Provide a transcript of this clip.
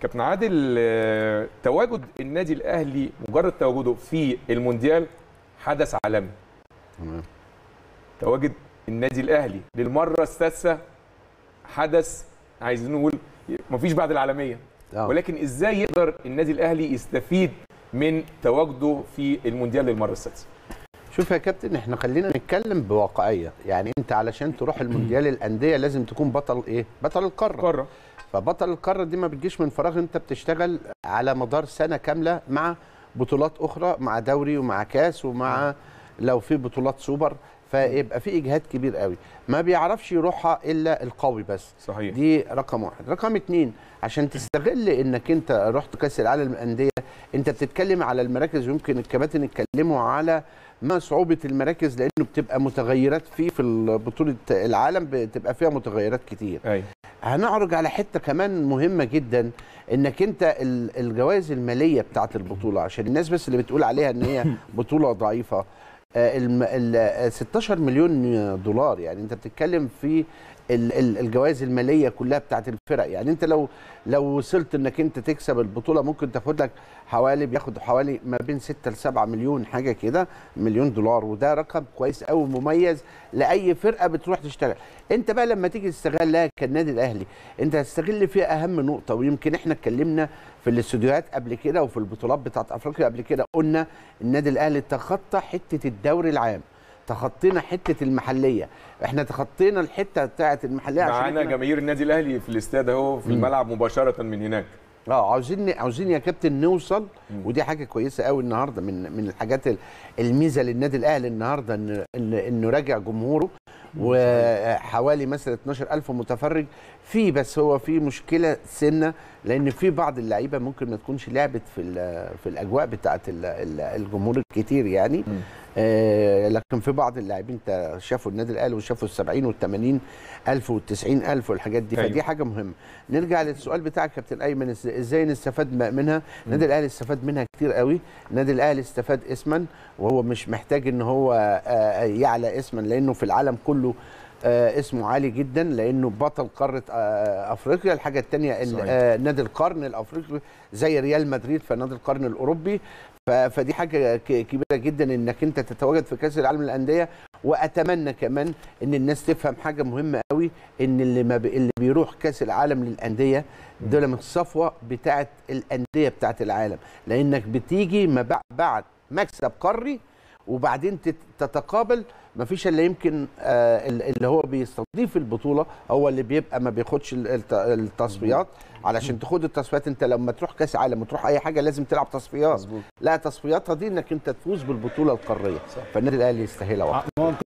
كابتن عادل آه، تواجد النادي الاهلي مجرد تواجده في المونديال حدث عالمي تمام تواجد النادي الاهلي للمره السادسه حدث عايزين نقول مفيش بعد العالميه آه. ولكن ازاي يقدر النادي الاهلي يستفيد من تواجده في المونديال للمره السادسه شوف يا كابتن احنا خلينا نتكلم بواقعيه يعني انت علشان تروح المونديال الانديه لازم تكون بطل ايه بطل القاره قاره فبطل القاره دي ما بتجيش من فراغ انت بتشتغل على مدار سنه كامله مع بطولات اخرى مع دوري ومع كاس ومع لو في بطولات سوبر فيبقى في اجهاد كبير قوي ما بيعرفش يروحها الا القوي بس صحيح دي رقم واحد رقم اتنين عشان تستغل انك انت رحت كاس العالم للانديه انت بتتكلم على المراكز ويمكن الكباتن اتكلموا على ما صعوبه المراكز لانه بتبقى متغيرات فيه في بطوله العالم بتبقى فيها متغيرات كتير ايوه هنعرج على حته كمان مهمه جدا انك انت ال- الجوائز الماليه بتاعت البطوله عشان الناس بس اللي بتقول عليها ان هي بطوله ضعيفه آه، الم- ال- آه، 16 مليون دولار يعني انت بتتكلم في ال- ال- الجوائز الماليه كلها بتاعت الفرق يعني انت لو لو وصلت انك انت تكسب البطوله ممكن تاخد لك حوالي بياخد حوالي ما بين 6 ل 7 مليون حاجه كده مليون دولار وده رقم كويس قوي مميز لاي فرقه بتروح تشتغل انت بقى لما تيجي تستغلها كالنادي الاهلي انت هتستغل فيها اهم نقطه ويمكن احنا اتكلمنا في الاستوديوهات قبل كده وفي البطولات بتاعت افريقيا قبل كده قلنا النادي الاهلي تخطى حته الدوري العام تخطينا حته المحليه احنا تخطينا الحته بتاعت المحليه عشان معانا إحنا- جماهير النادي الاهلي في الاستاد اهو في الملعب مباشره من هناك اه عاوزين عاوزين يا كابتن نوصل ودي حاجه كويسه قوي النهارده من من الحاجات ال- الميزه للنادي الاهلي النهارده ان إن- انه راجع جمهوره وحوالي مثلا 12000 متفرج في بس هو في مشكله سنه لان في بعض اللعيبه ممكن ما تكونش لعبت في ال- في الاجواء بتاعه ال- ال- الجمهور الكتير يعني آه لكن في بعض اللاعبين انت شافوا النادي الاهلي وشافوا ال 70 وال 80 الف وال 90 الف والحاجات دي أيوة. فدي حاجه مهمه نرجع للسؤال بتاعك كابتن ايمن إز- ازاي نستفاد م- منها النادي الاهلي استفاد منها كتير قوي النادي الاهلي استفاد اسما وهو مش محتاج ان هو آه، يعلى اسما لانه في العالم كله آه، اسمه عالي جدا لانه بطل قاره آه، افريقيا الحاجه الثانيه صحيح. نادي القرن الافريقي زي ريال مدريد في نادي القرن الاوروبي ف- فدي حاجه ك- كبيره جدا انك انت تتواجد في كاس العالم للانديه واتمنى كمان ان الناس تفهم حاجه مهمه قوي ان اللي ما بي اللي بيروح كاس العالم للانديه دول من الصفوه بتاعه الانديه بتاعه العالم لانك بتيجي ما بع- بعد مكسب قاري وبعدين تت- تتقابل ما فيش الا يمكن آه، ال- اللي هو بيستضيف البطوله هو اللي بيبقى ما بياخدش ال- الت- التصفيات علشان تاخد التصفيات انت لما تروح كاس عالم وتروح اي حاجه لازم تلعب تصفيات مظبوط لا تصفياتها دي انك انت تفوز بالبطوله القاريه فالنادي الاهلي يستاهلها واحد ممكن